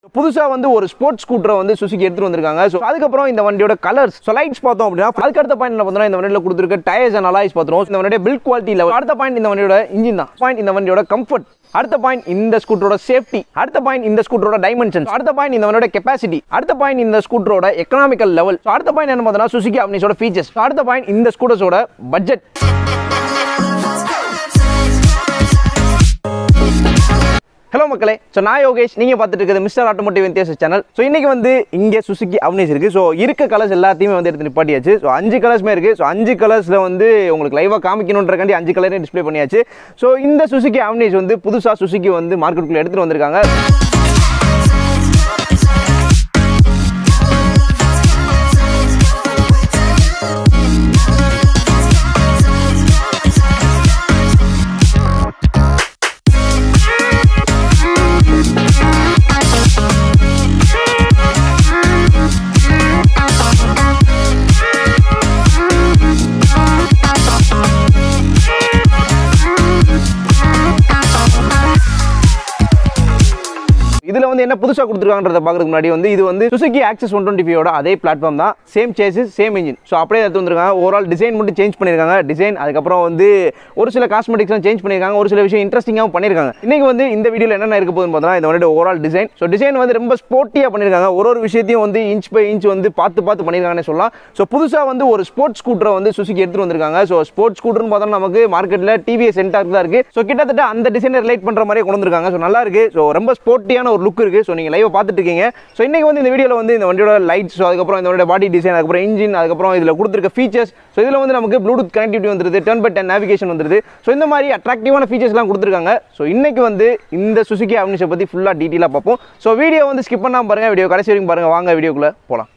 புதுசாக வந்து ஒரு ஸ்போர்ட்ஸ் ஸ்கூட்டரை வந்து சுசுக்கி எடுத்துட்டு வந்திருக்காங்க ஸோ அதுக்கப்புறம் இந்த வண்டியோட கலர்ஸ் ஸோ லைட்ஸ் பார்த்தோம் அப்படின்னா அதுக்கு அடுத்த பாயிண்ட் என்ன பார்த்தோம்னா இந்த வண்டியில் கொடுத்துருக்க டயர்ஸ் அண்ட் அலாய்ஸ் பார்த்துருவோம் இந்த வண்டியோட பில்ட் குவாலிட்டி லெவல் அடுத்த பாயிண்ட் இந்த வண்டியோட இன்ஜின் தான் பாயிண்ட் இந்த வண்டியோட கம்ஃபர்ட் அடுத்த பாயிண்ட் இந்த ஸ்கூட்டரோட சேஃப்டி அடுத்த பாயிண்ட் இந்த ஸ்கூட்டரோட டைமென்ஷன் அடுத்த பாயிண்ட் இந்த வண்டியோட கெப்பாசிட்டி அடுத்த பாயிண்ட் இந்த ஸ்கூட்டரோட எக்கனாமிக்கல் லெவல் அடுத்த பாயிண்ட் என்ன பார்த்தோம்னா சுசுகி அப்னிஸோட ஃபீச்சர்ஸ் அடுத்த பாயிண்ட் இந்த ஸ்கூட்டர்ஸோட பட்ஜெட் ஹலோ மக்களே ஸோ நான் யோகேஷ் நீங்கள் பார்த்துட்டு இருக்கிறது மிஸ்டர் ஆட்டோமோட்டிவ் வித்தியாச சேனல் ஸோ இன்றைக்கி வந்து இங்கே சுசுக்கி அவனேஸ் இருக்குது ஸோ இருக்க கலர்ஸ் எல்லாத்தையுமே வந்து எடுத்து நிப்பாட்டியாச்சு ஸோ அஞ்சு கலர்ஸுமே இருக்குது ஸோ அஞ்சு கலர்ஸில் வந்து உங்களுக்கு லைவாக காமிக்கணுன்றக்காண்டி அஞ்சு கலரே டிஸ்ப்ளே பண்ணியாச்சு ஸோ இந்த சுசுக்கி அவனேஸ் வந்து புதுசாக சுசுக்கி வந்து மார்க்கெட்டுக்குள்ளே எடுத்துகிட்டு வந்திருக்காங்க இதில் வந்து என்ன புதுசாக கொடுத்துருக்காங்கன்றத பார்க்கறதுக்கு முன்னாடி வந்து இது வந்து சுசுகி ஆக்சஸ் ஒன் டுவெண்ட்டி ஃபைவோட அதே பிளாட்ஃபார்ம் தான் same chassis same engine so அப்படியே எடுத்து வந்திருக்காங்க ஓவரால் டிசைன் மட்டும் சேஞ்ச் பண்ணியிருக்காங்க டிசைன் அதுக்கப்புறம் வந்து ஒரு சில காஸ்மெட்டிக்ஸ்லாம் சேஞ்ச் பண்ணியிருக்காங்க ஒரு சில விஷயம் இன்ட்ரெஸ்டிங்காகவும் பண்ணியிருக்காங்க இன்னைக்கு வந்து இந்த வீடியோவில் என்னென்ன இருக்க போகுதுன்னு பார்த்தோம்னா இந்த வண்டியோட ஓவரால் டிசைன் ஸோ டிசைன் வந்து ரொம்ப ஸ்போர்ட்டியாக பண்ணியிருக்காங்க ஒரு ஒரு விஷயத்தையும் வந்து இன்ச் பை இன்ச் வந்து பார்த்து பார்த்து பண்ணியிருக்காங்கன்னு சொல்லலாம் ஸோ புதுசாக வந்து ஒரு ஸ்போர்ட்ஸ் ஸ்கூட்டரை வந்து சுசுகி எடுத்துட்டு வந்திருக்காங்க ஸோ ஸ்போர்ட்ஸ் ஸ்கூட்டர்னு பார்த்தோம்னா நமக்கு மார்க்கெட்டில் டிவிஎஸ் சென்டாக் தான் இருக்குது ஸோ கிட்டத்தட்ட அந்த டிசைனை ரிலேட் பண்ணுற மாதிரியே கொண்டு வந்திருக்காங்க ஸோ நல்லா இருக்குது ஸோ ரொம்ப ஸ்போர்ட்டியான ஒரு லுக் இருக்குது ஸோ நீங்கள் லைவ் பார்த்துட்டு இருக்கீங்க ஸோ இன்றைக்கி வந்து இந்த வீடியோவில் வந்து இந்த வண்டியோட லைட்ஸ் ஸோ அதுக்கப்புறம் இந்த வண்டியோட பாடி டிசைன் அதுக்கப்புறம் இன்ஜின் அதுக்கப்புறம் இதில் கொடுத்துருக்க ஃபீச்சர்ஸ் ஸோ இதில் வந்து நமக்கு ப்ளூடூத் கனெக்டிவிட்டி வந்துருது டர்ன் பை டென் நேவிகேஷன் வந்துருது ஸோ இந்த மாதிரி அட்ராக்டிவான ஃபீச்சர்ஸ்லாம் கொடுத்துருக்காங்க ஸோ இன்னைக்கு வந்து இந்த சுசுகி அவனிஷை பற்றி ஃபுல்லாக டீட்டெயிலாக பார்ப்போம் ஸோ வீடியோ வந்து ஸ்கிப் பண்ணாமல் பாருங்கள் வீடியோ கடைசி வரைக்கும் பாருங்கள் வாங்க வீடியோக்குள்ளே போகலாம்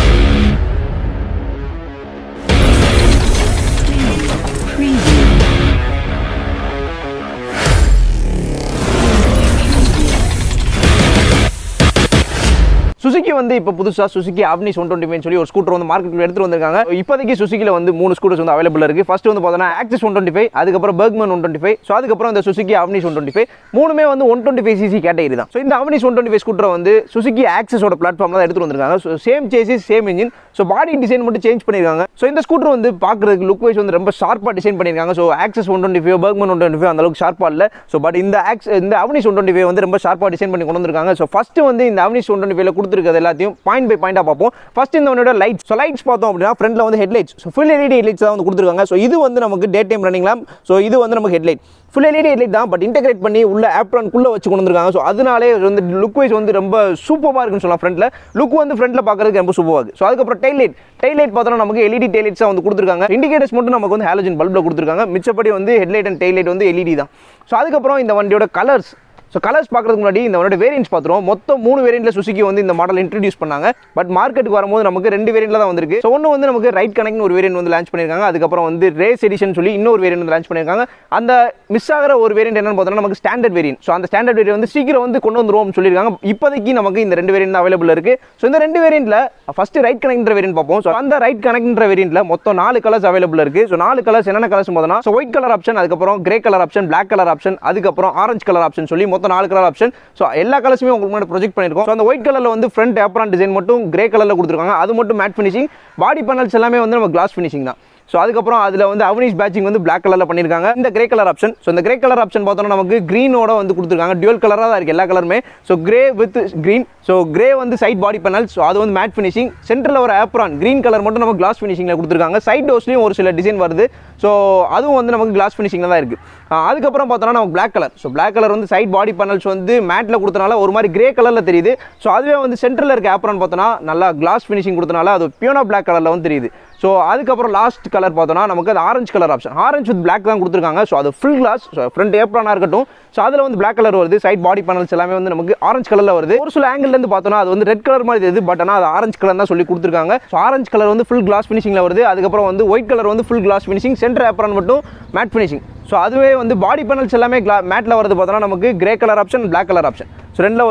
சுசுகி வந்து இப்போ புதுசாக சுசுகி ஆப்னிஸ் ஒன் டுவெண்ட்டி சொல்லி ஒரு ஸ்கூட்டர் வந்து மார்க்கெட்டில் எடுத்துட்டு வந்திருக்காங்க இப்போதைக்கு சுசுகியில் வந்து மூணு ஸ்கூட்டர்ஸ் வந்து அவைலபிள் இருக்குது ஃபர்ஸ்ட் வந்து பார்த்தோன்னா ஆக்சிஸ் ஒன் டுவெண்ட்டி ஃபைவ் அதுக்கப்புறம் Burgman one twenty five so அதுக்கப்புறம் இந்த Suzuki Avenis one twenty five மூணுமே வந்து one twenty five CC category தான் ஸோ இந்த Avenis one twenty five scooter வந்து சுசுகி ஆக்சஸோட பிளாட்ஃபார்மில் தான் எடுத்துட்டு வந்திருக்காங்க so same chassis same engine so body design மட்டும் சேஞ்ச் பண்ணியிருக்காங்க ஸோ இந்த ஸ்கூட்டர் வந்து பார்க்குறதுக்கு லுக் வைஸ் வந்து ரொம்ப ஷார்ப்பாக டிசைன் பண்ணியிருக்காங்க so Access one twenty five Burgman one twenty five அந்த அளவுக்கு ஷார்ப்பாக இல்லை ஸோ பட் இந்த ஆக்ஸ் இந்த அவனிஸ் ஒன் டுவெண்ட்டி ஃபைவ் வந்து ரொம்ப ஷார்ப்பாக டிசைன் பண்ணி கொண்டு வந்திருக்காங்க ஸோ ஃபஸ்ட்டு வந்து இந்த அவனிஸ் ஒன் டுவெண்ட்டி ஃபைவ்ல கொடுத்துருக்கிறது எல்லாத்தையும் பாயிண்ட் பை பாயிண்டாக பார்ப்போம் ஃபர்ஸ்ட் இந்த வண்டியோட லைட்ஸ் ஸோ லைட்ஸ் பார்த்தோம் அப்படின்னா ஃப்ரண்ட்ல வந்து headlights so full LED headlights தான் வந்து கொடுத்துருக்காங்க ஸோ இது வந்து நமக்கு day time running lamp so இது வந்து நமக்கு ஹெட்லைட் ஃபுல் எல்இடி ஹெட்லைட் தான் பட் இன்டெகிரேட் பண்ணி உள்ள ஆப்ரான்குள்ளே வச்சு கொண்டு வந்திருக்காங்க ஸோ அதனாலே வந்து லுக் வைஸ் வந்து ரொம்ப சூப்பராக இருக்குன்னு சொல்லலாம் ஃப்ரண்ட்ல லுக் வந்து ஃப்ரண்ட்ல பார்க்கறதுக்கு ரொம்ப சூப்பராக இருக்குது ஸோ அதுக்கப்புறம் டெய்ல் லைட் டெய்ல் லைட் பார்த்தோம்னா நமக்கு எல்இடி டெய்ல் லைட்ஸ் வந்து கொடுத்துருக்காங்க இண்டிகேட்டர்ஸ் மட்டும் நமக்கு வந்து ஹாலஜன் பல்பில் கொடுத்துருக்காங்க மிச்சப்படி வந்து ஹெட்லைட் அண்ட் டெய்ல் லைட் வந்து எல்இடி தான் ஸோ அதுக்கப்புறம் இந்த வண்டியோட கலர்ஸ் ஸோ கலர்ஸ் பார்க்கறதுக்கு முன்னாடி இந்த வண்டியோட வேரியன்ஸ் பார்த்துருவோம் மொத்தம் மூணு வேரியன்ட்ல சுசுகி வந்து இந்த மாடல் இன்ட்ரடியூஸ் பண்ணாங்க பட் மார்க்கெட்டுக்கு வரும்போது நமக்கு ரெண்டு வேரியன்ட்ல தான் வந்திருக்கு ஸோ ஒன்று வந்து நமக்கு ரைட் கனெக்ட் ஒரு வேரியன்ட் வந்து லான்ச் பண்ணியிருக்காங்க அதுக்கப்புறம் வந்து ரேஸ் எடிஷன் சொல்லி இன்னொரு வேரியன்ட் வந்து லான்ச் பண்ணியிருக்காங்க அந்த மிஸ் ஆகிற ஒரு வேரியன்ட் என்னன்னு பார்த்தோம்னா நமக்கு ஸ்டாண்டர்ட் வேரியன்ட் ஸோ அந்த ஸ்டாண்டர்ட் வேரியன்ட் வந்து சீக்கிரம் வந்து கொண்டு வந்துருவோம்னு சொல்லியிருக்காங்க இப்போதைக்கு நமக்கு இந்த ரெண்டு வேரியன்ட் அவைலபிள் இருக்கு ஸோ இந்த ரெண்டு வேரியன்ட்ல ஃபர்ஸ்ட் ரைட் கனெக்ட்ன்ற வேரியன்ட் பார்ப்போம் ஸோ அந்த ரைட் கனெக்ட்ன்ற வேரியன்ட்ல மொத்தம் நாலு கலர்ஸ் அவைலபிள் இருக்கு ஸோ நாலு கலர்ஸ் என்னென்ன கலர்ஸ் பார்த்தோம்னா ஸோ ஒயிட் கலர் ஆப்ஷன் அதுக்கப்புறம் grey colour option black colour option அதுக்கப்புறம் ஆரஞ்சு கலர் ஆப்ஷன் சொல்லி மொத்தம் நாலு கலர் ஆப்ஷன் ஸோ எல்லா கலர்ஸுமே உங்களுக்கு முன்னாடி ப்ரொஜெக்ட் பண்ணியிருக்கோம் ஸோ அந்த ஒயிட் கலரில் வந்து ஃப்ரண்ட் ஏப்ரான் டிசைன் மட்டும் கிரே கலரில் கொடுத்துருக்காங்க அது மட்டும் மேட் ஃபினிஷிங் பாடி பேனல்ஸ் எல்லாமே வந்து நம்ம கிளாஸ் ஃபினிஷிங் தான் ஸோ அதுக்கப்புறம் அதில் வந்து அவனிஷ் பேட்சிங் வந்து பிளாக் கலரில் பண்ணியிருக்காங்க இந்த கிரே கலர் ஆப்ஷன் ஸோ இந்த கிரே கலர் ஆப்ஷன் பார்த்தோம்னா நமக்கு க்ரீனோட வந்து கொடுத்துருக்காங்க டியூல் கலராக தான் இருக்குது எல்லா கலருமே so grey with green so grey வந்து சைட் பாடி பேனல் ஸோ அது வந்து மேட் ஃபினிஷிங் சென்டரில் ஒரு ஆப்ரான் க்ரீன் கலர் மட்டும் நம்ம கிளாஸ் ஃபினிஷிங்கில் கொடுத்துருக்காங்க சைட் டோஸ்லையும் ஒரு சில டிசைன் வருது ஸோ அதுவும் வந்து நமக்கு கிளாஸ் ஃபினிஷிங்கில் தான் இருக்குது அதுக்கப்புறம் பார்த்தோம்னா நமக்கு black colour so black colour வந்து சைட் பாடி பேனல்ஸ் வந்து மேட்டில் கொடுத்தனால ஒரு மாதிரி கிரே கலரில் தெரியுது ஸோ அதுவே வந்து சென்டரில் இருக்க ஆப்ரான் பார்த்தோன்னா நல்லா கிளாஸ் ஃபினிஷிங் கொடுத்தனால அது பியூனா பிளாக் கலரில் வந்து தெரியுது ஸோ அதுக்கப்புறம் லாஸ்ட் கலர் பார்த்தோன்னா நமக்கு அது orange colour option orange with black தான் கொடுத்துருக்காங்க ஸோ அது ஃபுல் கிளாஸ் ஸோ ஃப்ரண்ட் ஏப்ரானாக இருக்கட்டும் ஸோ அதில் வந்து பிளாக் கலர் வருது சைட் பாடி பேனல்ஸ் எல்லாமே வந்து நமக்கு ஆரஞ்சு கலரில் வருது ஒரு சில ஆங்கிள்லேருந்து பார்த்தோன்னா அது வந்து ரெட் கலர் மாதிரி தெரியுது பட் ஆனால் அது ஆரஞ்சு கலர் தான் சொல்லி கொடுத்துருக்காங்க ஸோ ஆரஞ்சு கலர் வந்து ஃபுல் கிளாஸ் ஃபினிஷிங்கில் வருது அதுக்கப்புறம் வந்து ஒயிட் கலர் வந்து full gloss finishing centre apron மட்டும் மேட் ஃபினிஷிங் ஸோ அதுவே வந்து பாடி பேனல்ஸ் எல்லாமே கிளா மேட்டில் வரது பார்த்தோன்னா நமக்கு grey colour option black colour option so ரெண்டில் வருது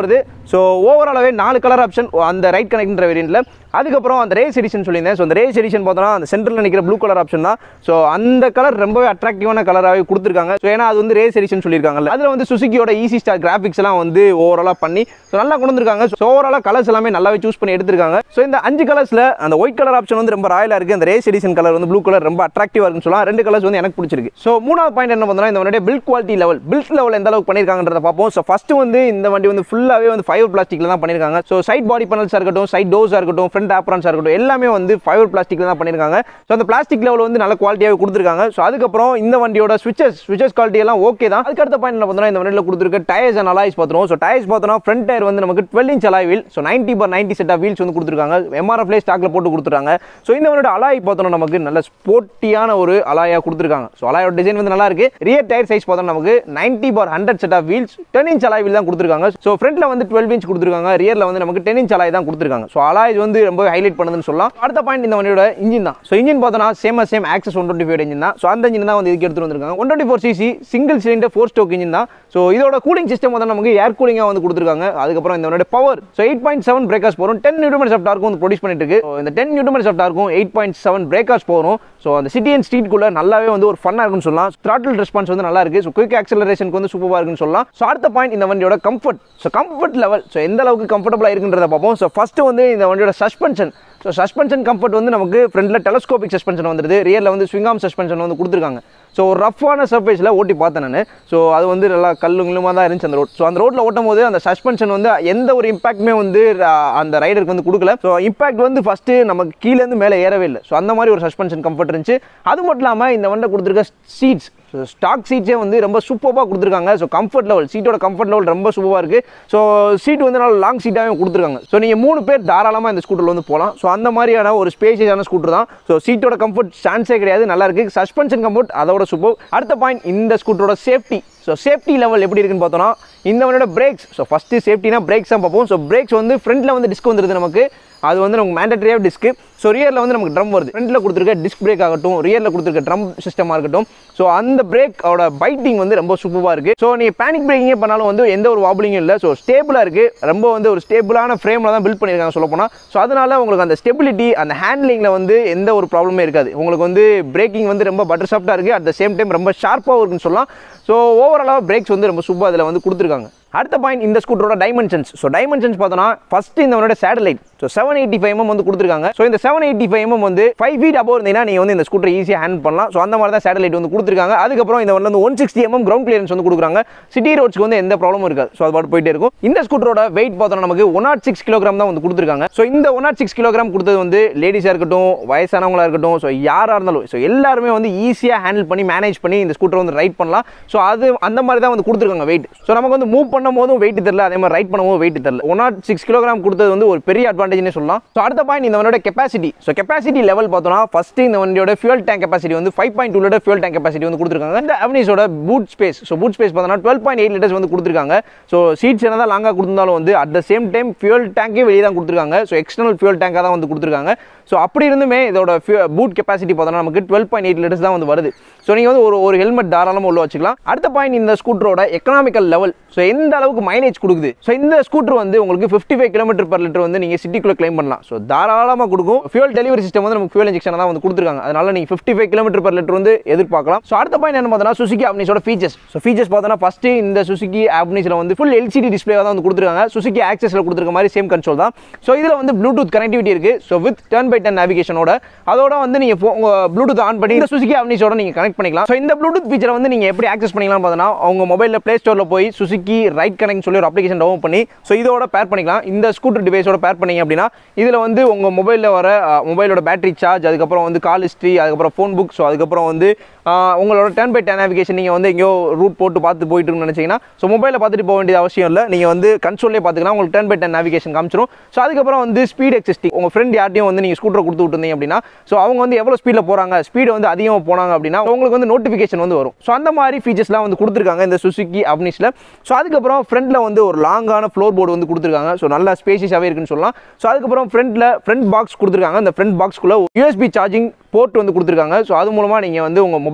ஸோ ஓவராலாகவே நாலு கலர் ஆப்ஷன் அந்த ரைட் கனெக்ட்ன்ற வேரியண்ட்டில் அதுக்கப்புறம் அந்த ரேஸ் எடிஷன் சொல்லியிருந்தேன் ஸோ அந்த ரேஸ் எடிஷன் பார்த்தோன்னா அந்த சென்டரில் நிற்கிற ப்ளூ கலர் ஆப்ஷன் தான் ஸோ அந்த கலர் ரொம்பவே அட்ராக்டிவான கலராகவே கொடுத்துருக்காங்க ஸோ ஏன்னா அது வந்து ரேஸ் எடிஷன் சொல்லியிருக்காங்கல்ல அதில் வந்து சுசுக்கியோட ஈஸி ஸ்டார் கிராஃபிக்ஸ் எல்லாம் வந்து ஓவராலாக பண்ணி ஸோ நல்லா கொண்டு வந்திருக்காங்க ஸோ ஓவராலாக கலர்ஸ் எல்லாமே நல்லாவே சூஸ் பண்ணி எடுத்திருக்காங்க ஸோ இந்த அஞ்சு கலர்ஸில் அந்த ஒயிட் கலர் ஆப்ஷன் வந்து ரொம்ப ராயலாக இருக்குது அந்த ரேஸ் எடிஷன் கலர் வந்து ப்ளூ கலர் ரொம்ப அட்ராக்டிவாக இருக்குன்னு சொல்லலாம் ரெண்டு கலர்ஸ் வந்து எனக்கு பிடிச்சிருக்கு ஸோ மூணாவது பாயிண்ட் என்ன பண்ணா இந்த வண்டியோட build quality level build level எந்த அளவுக்கு பண்ணியிருக்காங்கன்றத பார்ப்போம் ஸோ ஃபர்ஸ்ட் வந்து இந்த வண்டி வந்து ஃபுல்லாகவே வந்து ஃபைபர் பிளாஸ்டிக்ல தான் பண்ணியிருக்காங்க ஸோ சைட் பாடி பேனல்ஸாக இருக்கட்டும் சைட் டோர்ஸாக இருக்கட்டும் ஃப்ரண்ட் ஆப்ரான்ஸாக இருக்கட்டும் எல்லாமே வந்து ஃபைபர் பிளாஸ்டிக்ல தான் பண்ணியிருக்காங்க ஸோ அந்த பிளாஸ்டிக் லெவல் வந்து நல்ல குவாலிட்டியாகவே கொடுத்துருக்காங்க ஸோ அதுக்கப்புறம் இந்த வண்டியோட ஸ்விட்சஸ் ஸ்விட்சஸ் குவாலிட்டி எல்லாம் ஓகே தான் அதுக்கு அடுத்த பாயிண்ட் என்ன பார்த்தோம்னா இந்த வண்டியில் கொடுத்துருக்க டயர்ஸ் அண்ட் அலாய்ஸ் பார்த்துருவோம் ஸோ டயர்ஸ் பார்த்தோம்னா ஃப்ரண்ட் டயர் வந்து நமக்கு twelve inch alloy wheel so ninety per ninety set of wheels வந்து கொடுத்துருக்காங்க எம்ஆர்எஃப்லேயே ஸ்டாக்ல போட்டு கொடுத்துருக்காங்க ஸோ இந்த வண்டியோட அலாய் பார்த்தோம்னா நமக்கு நல்ல ஸ்போர்ட்டியான ஒரு அலாயா கொடுத்துருக்காங்க ஸோ அலாயோட டிசைன் வந்து நல்லா இருக்கு ரியர் டயர் சைஸ் பார்த்தோம்னா நமக்கு ninety per hundred set of wheels ten inch alloy wheel தான் கொடுத்துருக்காங்க ஸோ ஃப்ரண்ட்ல வந்து டுவெல் இன்ச் கொடுத்துருக்காங்க ரியர்ல வந்து நமக்கு டென் இன்ச் அலாய் தான் கொடுத்துருக்காங்க ஸோ அலாய் வந்து ரொம்ப ஹைலைட் பண்ணுதுன்னு சொல்லலாம் அடுத்த பாயிண்ட் இந்த வண்டியோட இன்ஜின் தான் ஸோ இன்ஜின் பார்த்தோன்னா same same Access one twenty five engine தான் ஸோ அந்த இன்ஜின் தான் வந்து இதுக்கு எடுத்துட்டு வந்திருக்காங்க one twenty four cc single cylinder four stroke engine தான் ஸோ இதோட கூலிங் சிஸ்டம் வந்து நமக்கு ஏர் கூலிங்காக வந்து கொடுத்துருக்காங்க அதுக்கப்புறம் இந்த வண்டியோட power so eight point seven breakers போகும் டென் நியூட்ரன் ஆஃப் டார்க்கும் வந்து ப்ரொடியூஸ் பண்ணிட்டு இருக்கு So, இந்த டென் நியூட்ரன் ஆஃப் டார்க்கும் எயிட் பாயிண்ட் செவன் பிரேக்கர்ஸ் போகும் ஸோ அந்த சிட்டி அண்ட் ஸ்ட்ரீட்குள்ள நல்லாவே வந்து ஒரு ஃபன்னாக இருக்குன்னு சொல்லலாம் த்ராட்டில் ரெஸ்பான்ஸ் வந்து நல்லா இருக்கு ஸோ குயிக் ஆக்சலரேஷனுக்கு வந்து சூப்பராக இருக்குன்னு சொல்லலாம் ஸோ அடுத்த பாயிண்ட் இந்த வண்டியோட comfort so comfort level so எந்த அளவுக்கு கம்ஃபர்டபுளாக இருக்குன்றத பார்ப்போம் ஸோ ஃபர்ஸ்ட் வந்து இந்த வண்டியோட சஸ்பென்ஷன் ஸோ சஸ்பென்ஷன் கம்ஃபர்ட் வந்து நமக்கு ஃப்ரண்ட்டில் டெலஸ்கோபிக் சஸ்பென்ஷன் வந்துருது ரியரில் வந்து ஸ்விங்காம் சஸ்பென்ஷன் வந்து கொடுத்துருக்காங்க ஸோ ஒரு ரஃப்பான சர்ஃபேஸில் ஓட்டி பார்த்தேன் நான் ஸோ அது வந்து நல்லா கல்லுங்களுமா தான் இருந்துச்சு அந்த ரோட் ஸோ அந்த ரோட்டில் ஓட்டும் போது அந்த சஸ்பென்ஷன் வந்து எந்த ஒரு இம்பாக்ட்டுமே வந்து அஹ், அந்த ரைடருக்கு வந்து கொடுக்கல ஸோ இம்பாக்ட் வந்து ஃபஸ்ட்டு நமக்கு கீழேருந்து மேலே ஏறவே இல்லை ஸோ அந்த மாதிரி ஒரு சஸ்பென்ஷன் கம்ஃபர்ட் இருந்துச்சு அது மட்டும் இல்லாமல் இந்த வண்டியில் கொடுத்துருக்க சீட்ஸ் ஸோ ஸ்டாக் சீட்ஸே வந்து ரொம்ப சூப்பராக கொடுத்துருக்காங்க ஸோ கம்ஃபர்ட் லெவல் சீட்டோட கம்ஃபர்ட் லெவல் ரொம்ப சூப்பராக இருக்குது ஸோ சீட் வந்து நல்லா லாங் சீட்டாகவே கொடுத்துருக்காங்க ஸோ நீங்கள் மூணு பேர் தாராளமாக இந்த ஸ்கூட்டரில் வந்து போகலாம் ஸோ அந்த மாதிரியான ஒரு ஸ்பேஷியஸான ஸ்கூட்டர் தான் ஸோ சீட்டோட கம்ஃபர்ட் சான்ஸே கிடையாது நல்லா இருக்குது சஸ்பென்ஷன் கம்ஃபர்ட் அதோட சூப்பர் அடுத்த பாயிண்ட் இந்த ஸ்கூட்டரோட சேஃப்டி ஸோ சேஃப்டி லெவல் எப்படி இருக்குன்னு பார்த்தோம்னா இந்த வண்டியோட பிரேக்ஸ் ஸோ ஃபஸ்ட்டு சேஃப்டினா பிரேக்ஸ் தான் பார்ப்போம் ஸோ பிரேக்ஸ் வந்து ஃப்ரண்ட்டில் வந்து டிஸ்க் வந்துருது நமக்கு அது வந்து நமக்கு மேண்டட்ரியாக டிஸ்க்கு ஸோ ரியரில் வந்து நமக்கு ட்ரம் வருது ஃப்ரண்ட்டில் கொடுத்துருக்க டிஸ்க் பிரேக் ஆகட்டும் ரியரில் கொடுத்துருக்க ட்ரம் சிஸ்டமாக இருக்கட்டும் ஸோ அந்த பிரேக்கோட பைட்டிங் வந்து ரொம்ப சூப்பராக இருக்குது ஸோ நீங்கள் பேனிக் பிரேக்கிங்கே பண்ணாலும் வந்து எந்த ஒரு வாபிளிங்கும் இல்லை ஸோ ஸ்டேபிளாக இருக்குது ரொம்ப வந்து ஒரு ஸ்டேபிளான ஃப்ரேமில் தான் பில்ட் பண்ணியிருக்காங்க சொல்ல போனால் ஸோ அதனால உங்களுக்கு அந்த ஸ்டெபிலிட்டி அந்த ஹேண்ட்லிங்கில் வந்து எந்த ஒரு ப்ராப்ளமே இருக்காது உங்களுக்கு வந்து பிரேக்கிங் வந்து ரொம்ப பட்டர் சாஃப்ட்டாக இருக்குது அட் த சேம் டைம் ரொம்ப ஷார்ப்பாகவும் இருக்குன்னு சொல்லலாம் ஸோ ஓவராலாக பிரேக்ஸ் வந்து ரொம்ப சூப்பராக அதில் வந்து கொடுத்துருக்காங்க அடுத்த பாயிண்ட் இந்த ஸ்கூட்டரோட டைமென்ஷன்ஸ் ஸோ டைமென்ஷன்ஸ் பார்த்தோன்னா ஃபர்ஸ்ட் இந்த வண்டியோட சேட்டலைட் so seven eighty five m வந்து கொடுத்துருக்காங்க ஸோ இந்த செவன் எயிட்டி ஃபைவ் எம் வந்து ஃபைவ் ஃபீட் அபோவ் இருந்தீங்கன்னா நீங்கள் வந்து இந்த ஸ்கூட்டர் ஈஸியாக ஹேண்ட் பண்ணலாம் ஸோ அந்த மாதிரி தான் சேட்டலைட் வந்து கொடுத்துருக்காங்க அதுக்கப்புறம் இந்த வந்து one sixty mm ground clearance வந்து கொடுக்குறாங்க சிட்டி ரோட்ஸ்க்கு வந்து எந்த ப்ராப்ளமும் இருக்காது ஸோ அது பாட்டு போயிட்டே இருக்கும் இந்த ஸ்கூட்டரோட வெயிட் பார்த்தோன்னா நமக்கு ஒன் நாட் சிக்ஸ் கிலோகிராம் தான் வந்து கொடுத்துருக்காங்க ஸோ இந்த ஒன் நாட் சிக்ஸ் கிலோகிராம் கொடுத்தது வந்து லேடிஸாக இருக்கட்டும் வயசானவங்களா இருக்கட்டும் ஸோ யாராக இருந்தாலும் ஸோ எல்லாருமே வந்து ஈஸியாக ஹேண்டில் பண்ணி மேனேஜ் பண்ணி இந்த ஸ்கூட்டர் வந்து ரைட் பண்ணலாம் ஸோ அது அந்த மாதிரி தான் வந்து கொடுத்துருக்காங்க வெயிட் ஸோ நமக்கு வந்து மூவ் பண்ணும் போதும் வெயிட் தெரியல அதே மாதிரி ரைட் பண்ணும்போது வெயிட் தெரியல ஒன் நாட் சிக்ஸ் கிலோகிராம் கொடுத்தது வந்து ஒரு பெரிய அட்வான்டேஜ்னே சொல்லலாம் ஸோ அடுத்த பாயிண்ட் இந்த வண்டியோட கெப்பாசிட்டி ஸோ கெப்பாசிட்டி லெவல் பார்த்தோம்னா ஃபர்ஸ்ட் இந்த வண்டியோட ஃபியூல் டேங்க் கெப்பாசிட்டி வந்து five point two litre fuel tank capacity வந்து கொடுத்துருக்காங்க இந்த அவனிஸோட boot space so boot space பார்த்தோம்னா டுவெல் பாயிண்ட் எயிட் லிட்டர்ஸ் வந்து கொடுத்துருக்காங்க ஸோ சீட்ஸ் என்ன தான் லாங்காக கொடுத்தாலும் வந்து at the same time fuel டேங்கே வெளியே தான் கொடுத்துருக்காங்க ஸோ எக்ஸ்டர்னல் ஃபியூல் டேங்காக தான் வந்து கொடுத்துருக்காங்க ஸோ அப்படி இருந்துமே இதோட பூட் கெப்பாசிட்டி பார்த்தோம்னா நமக்கு டுவெல் பாயிண்ட் எயிட் லிட்டர்ஸ் தான் வந்து வருது ஸோ நீங்கள் வந்து ஒரு ஒரு ஹெல்மெட் தாராளமாக உள்ள வச்சுக்கலாம் அடுத்த பாயிண்ட் இந்த ஸ்கூட்டரோட எக்கனாமிக்கல் லெவல் ஸோ எந்த அளவுக்கு மைலேஜ் கொடுக்குது ஸோ இந்த ஸ்கூட்டர் வந்து உங்களுக்கு fifty five kilometre per litre வந்து நீங்கள் சிட்டிக்குள்ளே கிளைம் பண்ணலாம் ஸோ தாராளமாக கொடுக்கும் ஃபியூல் டெலிவரி சிஸ்டம் வந்து நமக்கு ஃபியூல் இன்ஜெக்ஷன் தான் வந்து கொடுத்துருக்காங்க அதனால நீங்கள் fifty five kilometre per litre வந்து எதிர்பார்க்கலாம் ஸோ அடுத்த பாயிண்ட் என்ன பார்த்தோன்னா சுசுகி ஆப்னிஸோட ஃபீச்சர்ஸ் ஸோ ஃபீச்சர்ஸ் பார்த்தோன்னா ஃபஸ்ட்டு இந்த சுசுகி ஆப்னிஸில் வந்து ஃபுல் எல்சிடி டிஸ்பிளே தான் வந்து கொடுத்துருக்காங்க சுசுகி ஆக்சஸில் கொடுத்துருக்க மாதிரி சேம் கன்சோல் தான் ஸோ இதில் வந்து ப்ளூடூத் கனெக்டிவிட்டி இருக்குது so with turn by turn நேவிகேஷனோட அதோட வந்து நீங்கள் உங்கள் ப்ளூடூத் ஆன் பண்ணி இந்த சுசுகி ஆப்னிஸோட நீங்கள் கனெக்ட் பண்ணிக்கலாம் ஸோ இந்த ப்ளூடூத் ஃபீச்சரை வந்து நீங்கள் எப்படி ஆக்சஸ் பண்ணிக்கலாம் பார்த்தோன்னா உங்க மொபைலில் ப்ளே ஸ்டோரில் போய் சுசுகி ரைட் கனெக்ட் சொல்லி ஒரு அப்ளிகேஷன் டவுன் பண்ணி ஸோ இதோட பேர் பண்ணிக்கலாம் இந்த ஸ்கூட்டர் டிவைஸோட பேர் பண்ணீங்க அப்படின்னா இதில் வந்து உங்கள் மொபைலில் வர மொபைலோட பேட்டரி சார்ஜ் அதுக்கப்புறம் வந்து கால் ஹிஸ்ட்ரி அதுக்கப்புறம் ஃபோன் புக் ஸோ அதுக்கப்புறம் வந்து ஆஹ், உங்களோட டர்ன் பை டர்ன் நேவிகேஷன் நீங்கள் வந்து எங்கேயோ ரூட் போட்டு பார்த்து போயிட்டு இருக்குன்னு நினச்சிங்கன்னா ஸோ மொபைலில் பார்த்துட்டு போக வேண்டியது அவசியம் இல்லை நீங்கள் வந்து கன்சோல்லே பார்த்துக்கலாம் உங்களுக்கு டர்ன் பை டர்ன் நேவிகேஷன் காமிச்சிரும் ஸோ அதுக்கப்புறம் வந்து ஸ்பீட் எக்ஸிஸ்டிங் உங்கள் ஃப்ரெண்ட் யார்ட்டையும் வந்து நீங்கள் ஸ்கூட்டர் கொடுத்து விட்டுருந்தீங்க அப்படின்னா ஸோ அவங்க வந்து எவ்வளோ ஸ்பீடில் போகிறாங்க ஸ்பீடு வந்து அதிகமாக போனாங்க அப்படின்னா உங்களுக்கு வந்து நோட்டிஃபிகேஷன் வந்து வரும் ஸோ அந்த மாதிரி ஃபீச்சர்ஸ்லாம் வந்து கொடுத்துருக்காங்க இந்த சுசுக்கி அப்னிஸில் ஸோ அதுக்கப்புறம் ஃப்ரண்ட்டில் வந்து ஒரு லாங்கான ஃப்ளோர் போர்டு வந்து கொடுத்துருக்காங்க ஸோ நல்லா ஸ்பேசியஸாகவே இருக்குன்னு சொல்லலாம் ஸோ அதுக்கப்புறம் ஃப்ரண்ட்டில் ஃப்ரண்ட் பாக்ஸ் கொடுத்துருக்காங்க அந்த ஃப்ரண்ட் பாக்ஸ்க்குள்ளே யூஎஸ்பி சார்ஜிங் போர்ட் வந்து கொடுத்துருக்காங்க ஸோ அது மூலமாக நீங்கள் வந்து உங்கள் மொபைல்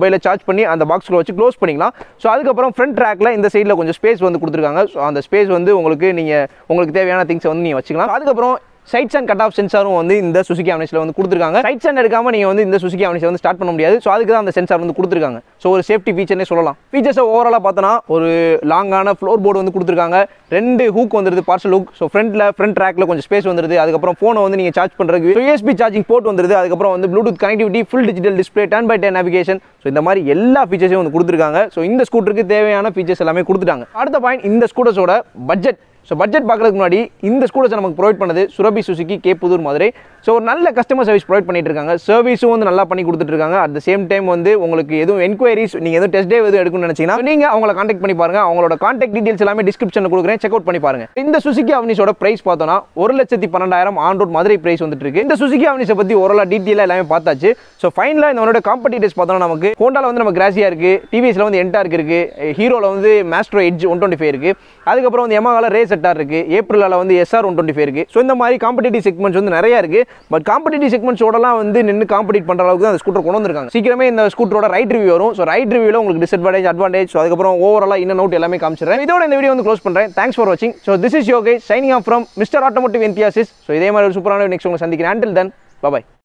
மொபைலை சார்ஜ் பண்ணி அந்த பாக்ஸில் வச்சு க்ளோஸ் பண்ணிக்கலாம் ஸோ அதுக்கப்புறம் ஃப்ரண்ட் ட்ராக்ல இந்த சைடில் கொஞ்சம் ஸ்பேஸ் வந்து கொடுத்துருக்காங்க ஸோ அந்த ஸ்பேஸ் வந்து உங்களுக்கு நீங்கள் உங்களுக்கு தேவையான திங்ஸை வந்து நீங்கள் வச்சுக்கலாம் அதுக்கப்புறம் சைட்ஸ் அண்ட் கட் ஆஃப் சென்சாரும் வந்து இந்த சுசுகி அவனிஸில் வந்து கொடுத்துருக்காங்க சைட்ஸ் அண்ட் எடுக்காம நீங்கள் வந்து இந்த சுசுகி அவனிஸை வந்து ஸ்டார்ட் பண்ண முடியாது ஸோ அதுக்கு தான் அந்த சென்சார் வந்து கொடுத்துருக்காங்க ஸோ ஒரு சேஃப்டி ஃபீச்சர்னே சொல்லலாம் ஃபீச்சர்ஸை ஓவராலாக பார்த்தோன்னா ஒரு லாங்கான ஃப்ளோர் போர்டு வந்து கொடுத்துருக்காங்க ரெண்டு ஹூக் வந்துருது பார்சல் ஹூக் ஸோ ஃப்ரண்ட்டில் ஃப்ரண்ட் ட்ராக்ல கொஞ்சம் ஸ்பேஸ் வந்துருது அதுக்கப்புறம் ஃபோனை வந்து நீங்கள் சார்ஜ் பண்ணுறதுக்கு யூஎஸ்பி சார்ஜிங் போர்ட் வந்துருது அதுக்கப்புறம் வந்து Bluetooth connectivity full digital display turn by turn navigation so இந்த மாதிரி எல்லா ஃபீச்சர்ஸையும் வந்து கொடுத்துருக்காங்க ஸோ இந்த ஸ்கூட்டருக்கு தேவையான ஃபீச்சர்ஸ் எல்லாமே கொடுத்துட்டாங்க அடுத்த பாயிண்ட் இந்த ஸ்கூட்டர்ஸோட பட்ஜெட் ஸோ பட்ஜெட் பார்க்கறதுக்கு முன்னாடி இந்த ஸ்கூட்டர்ஸை நமக்கு ப்ரொவைட் பண்ணது Surabhi Suzuki K Pudur Madurai so ஒரு நல்ல கஸ்டமர் சர்வீஸ் ப்ரொவைட் பண்ணிட்டு இருக்காங்க சர்வீஸும் வந்து நல்லா பண்ணி கொடுத்துட்டு இருக்காங்க அட் த சேம் டைம் வந்து உங்களுக்கு எதுவும் என்கொயரிஸ் நீங்கள் எதுவும் டெஸ்ட் டேவ் எதுவும் எடுக்கணும்னு நினச்சிங்கன்னா நீங்கள் அவங்கள காண்டாக்ட் பண்ணி பாருங்க அவங்களோட காண்டாக்ட் டீடைல்ஸ் எல்லாமே டிஸ்கிரிப்ஷனில் கொடுக்குறேன் செக் அவுட் பண்ணி பாருங்க இந்த சுசுகி அவனிஸோட பிரைஸ் பார்த்தோன்னா ஒரு லட்சத்தி பன்னெண்டாயிரம் ஆன் ரோட் மதுரை பிரைஸ் வந்துட்டு இருக்கு இந்த சுசுகி அவனிஸை பற்றி ஓரளவு டீட்டெயிலாக எல்லாமே பார்த்தாச்சு ஸோ ஃபைனலாக இதனோட காம்படிட்டர்ஸ் பார்த்தோம்னா நமக்கு ஹோண்டாவில் வந்து நம்ம கிராசியா இருக்கு டிவிஎஸ்ல வந்து என்டார்க் இருக்கு ஹீரோவில் வந்து Maestro Edge one twenty five இருக்கு அதுக்கப்புறம் வந்து எமாகால ரே செட்டார் இருக்கு ஏப்ரலில் வந்து எஸ்ஆர் ஒன் டுவெண்ட்டி ஃபைவ் இருக்கு ஸோ இந்த மாதிரி காம்படிட்டிவ் செக்மெண்ட்ஸ் வந்து நிறைய இருக்கு பட் காம்படிட்டிவ் செக்மெண்ட்ஸோடலாம் வந்து நின்று காம்படிட் பண்ணுற அளவுக்கு தான் அந்த ஸ்கூட்டர் கொண்டு வந்திருக்காங்க சீக்கிரமே இந்த ஸ்கூட்டரோட ரைட் ரிவ்யூ வரும் ஸோ ரைட் ரிவ்யூவில் உங்களுக்கு டிஸ்அட்வான்டேஜ் அட்வான்டேஜ் ஸோ அதுக்கப்புறம் ஓவராலாக இன்னும் அவுட் எல்லாமே காமிச்சிடுறேன் இதோட இந்த வீடியோ வந்து க்ளோஸ் பண்ணுறேன் தேங்க்ஸ் ஃபார் வாட்சிங் ஸோ திஸ் இஸ் யோகே signing off from mister automotive enthusiast so இதே மாதிரி ஒரு சூப்பரான நெக்ஸ்ட் உங்களை சந்திக்கிறேன் அண்டில் தென் பாய்